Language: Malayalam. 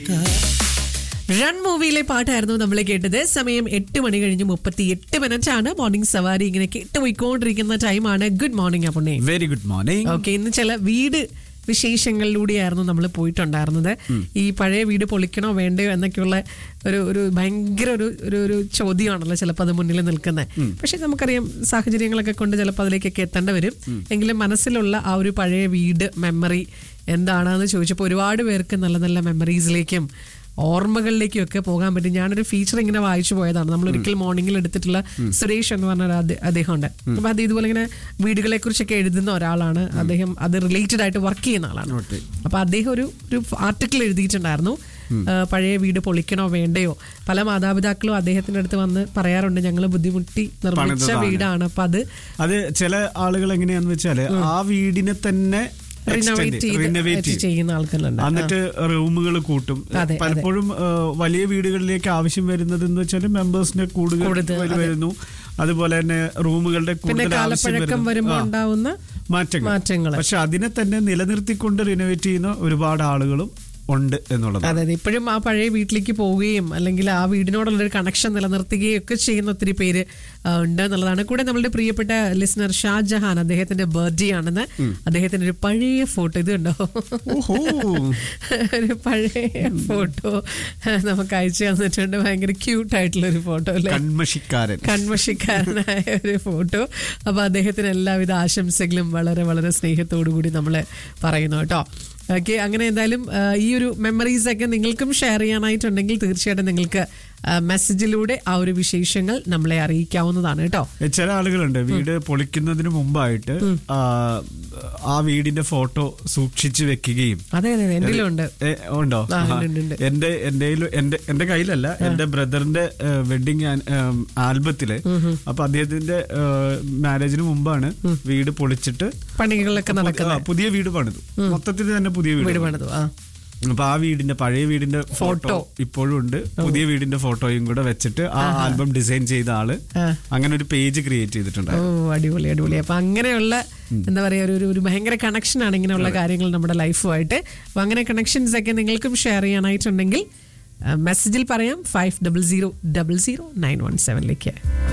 റൺ മൂവിയിലെ പാട്ടായിരുന്നു നമ്മൾ കേട്ടത് സമയം എട്ട് മണി കഴിഞ്ഞ് മുപ്പത്തി എട്ട് മിനിറ്റ് ആണ് മോർണിംഗ് സവാരി ഇങ്ങനെ കേട്ടുപോയിക്കൊണ്ടിരിക്കുന്ന ടൈമാണ് ഗുഡ് മോർണിംഗ് അപ്പുണ്ണേ വെരി ഗുഡ് മോർണിംഗ് ഓക്കെ ഇന്ന് ചില വീട് വിശേഷങ്ങളിലൂടെയായിരുന്നു നമ്മൾ പോയിട്ടുണ്ടായിരുന്നത് ഈ പഴയ വീട് പൊളിക്കണോ വേണ്ടയോ എന്നൊക്കെയുള്ള ഒരു ഒരു ഭയങ്കര ഒരു ഒരു ഒരു ചോദ്യമാണല്ലോ ചിലപ്പോൾ അത് മുന്നിൽ നിൽക്കുന്നത് പക്ഷെ നമുക്കറിയാം സാഹചര്യങ്ങളൊക്കെ കൊണ്ട് ചിലപ്പോൾ അതിലേക്കൊക്കെ എത്തേണ്ടി വരും എങ്കിലും മനസ്സിലുള്ള ആ ഒരു പഴയ വീട് മെമ്മറി എന്താണെന്ന് ചോദിച്ചപ്പോൾ ഒരുപാട് പേർക്ക് നല്ല നല്ല മെമ്മറീസിലേക്കും ഓർമ്മകളിലേക്കും ഒക്കെ പോകാൻ പറ്റും ഞാനൊരു ഫീച്ചർ ഇങ്ങനെ വായിച്ചു പോയതാണ് നമ്മൾ ഒരിക്കൽ മോർണിംഗിൽ എടുത്തിട്ടുള്ള സുരേഷ് എന്ന് പറഞ്ഞ ഒരു അദ്ദേ- അദ്ദേഹം ഉണ്ട് അപ്പൊ അത് ഇതുപോലെ ഇങ്ങനെ വീടുകളെ കുറിച്ചൊക്കെ എഴുതുന്ന ഒരാളാണ് അദ്ദേഹം അത് റിലേറ്റഡ് ആയിട്ട് വർക്ക് ചെയ്യുന്ന ആളാണ് അപ്പൊ അദ്ദേഹം ഒരു ഒരു ആർട്ടിക്കിൾ എഴുതിയിട്ടുണ്ടായിരുന്നു ആ, പഴയ വീട് പൊളിക്കണോ വേണ്ടയോ പല മാതാപിതാക്കളും അദ്ദേഹത്തിന്റെ അടുത്ത് വന്ന് പറയാറുണ്ട് ഞങ്ങൾ ബുദ്ധിമുട്ടി നിർമ്മിച്ച പണിതതാണ്. വീടാണ് അപ്പൊ അത് അത് ചില ആളുകൾ എങ്ങനെയാന്ന് വെച്ചാല് ആ വീടിനെ തന്നെ റിനോവേറ്റ് റിനോവേറ്റ് ചെയ്ത് ചെയ്യുന്ന ആൾക്കാരുണ്ട് എന്നിട്ട് റൂമുകൾ കൂട്ടും അതെ, പലപ്പോഴും ആ, വലിയ വീടുകളിലേക്ക് ആവശ്യം വരുന്നത് എന്ന് വെച്ചാൽ മെമ്പേഴ്സിനെ കൂടുതൽ കൂടുതൽ, വരു- വരുന്നു അതുപോലെ തന്നെ റൂമുകളുടെ പിന്നെ കൂടുതൽ ആവശ്യം കാലപ്പഴക്കം വരുന്നു. വരുമ്പോൾ ആ. ഉണ്ടാവുന്ന മാറ്റങ്ങൾ മാറ്റങ്ങൾ പക്ഷെ അതിനെ തന്നെ നിലനിർത്തിക്കൊണ്ട് റിനോവേറ്റ് ചെയ്യുന്ന ഒരുപാട് ആളുകളും ഉണ്ട് എന്നുള്ളത് അതെ അതെ ഇപ്പോഴും ആ പഴയ വീട്ടിലേക്ക് പോവുകയും അല്ലെങ്കിൽ ആ വീടിനോടുള്ള ഒരു കണക്ഷൻ നിലനിർത്തുകയും ഒക്കെ ചെയ്യുന്ന ഒത്തിരി പേര് ആ, ഉണ്ട് എന്നുള്ളതാണ് കൂടെ നമ്മളുടെ പ്രിയപ്പെട്ട ലിസണർ ഷാജഹാൻ അദ്ദേഹത്തിന്റെ ബർത്ത്ഡേ ആണെന്ന് അദ്ദേഹത്തിന്റെ ഒരു പഴയ ഫോട്ടോ ഇത് കണ്ടോ ഓഹോ ഒരു പഴയ ഫോട്ടോ നമുക്ക് അയച്ചു തന്നിട്ടുണ്ട് ഭയങ്കര ക്യൂട്ട് ആയിട്ടുള്ള ഒരു ഫോട്ടോ അല്ലേ കൺമഷിക്കാരൻ കൺമഷിക്കാരനായ ഒരു ഫോട്ടോ അപ്പൊ അദ്ദേഹത്തിന് എല്ലാവിധ ആശംസകളും വളരെ വളരെ സ്നേഹത്തോടു കൂടി നമ്മൾ പറയുന്നു കേട്ടോ ഓക്കെ അങ്ങനെ എന്തായാലും ആ, ഈ ഒരു മെമ്മറീസ് ഒക്കെ നിങ്ങൾക്കും ഷെയർ ചെയ്യാനായിട്ടുണ്ടെങ്കിൽ തീർച്ചയായിട്ടും നിങ്ങൾക്ക് ആ, മെസ്സേജിലൂടെ ആ ഒരു വിശേഷങ്ങൾ നമ്മളെ അറിയിക്കാവുന്നതാണ് കേട്ടോ ഏ, ചില ആളുകളുണ്ട് വീട് പൊളിക്കുന്നതിന് മുമ്പായിട്ട് ആ, ആ വീടിന്റെ ഫോട്ടോ സൂക്ഷിച്ചു വെക്കുകയും അതെ അതെ അതെ എന്തെങ്കിലും ഉണ്ട് ഏ, ഉണ്ടോ ആ, ആ. ഉണ്ട്, ഉണ്ട്. എന്റെ എന്റെ എന്റെ എന്റെ കയ്യിലല്ല എന്റെ ബ്രദറിന്റെ വെഡിങ് ആൽബത്തില് അപ്പൊ അദ്ദേഹത്തിന്റെ മാരേജിന് മുമ്പാണ് വീട് പൊളിച്ചിട്ട് പണികളൊക്കെ ആ, നടക്കുന്നത് പുതിയ വീട് പണിതു മൊത്തത്തിൽ തന്നെ പുതിയ വീട് വീട് പണിതു ആ അപ്പൊ ആ വീടിന്റെ പഴയ വീടിന്റെ ഫോട്ടോ. ഫോട്ടോ ഇപ്പോഴും ഉണ്ട് പുതിയ വീടിന്റെ ഫോട്ടോയും കൂടെ വെച്ചിട്ട് ആ ആൽബം ഡിസൈൻ ചെയ്ത ആള് ആ. അങ്ങനെ ഒരു പേജ് ക്രിയേറ്റ് ചെയ്തിട്ടുണ്ട് ഓ അടിപൊളി അടിപൊളി അപ്പൊ അങ്ങനെയുള്ള എന്താ പറയാ ഒരു ഒരു ഭയങ്കര കണക്ഷൻ ആണ് ഇങ്ങനെയുള്ള കാര്യങ്ങൾ നമ്മുടെ ലൈഫുമായിട്ട് അപ്പൊ അങ്ങനെ കണക്ഷൻസ് ഒക്കെ നിങ്ങൾക്കും ഷെയർ ചെയ്യാനായിട്ടുണ്ടെങ്കിൽ മെസ്സേജിൽ പറയാം five double zero double zero nine one സെവനിലേക്ക്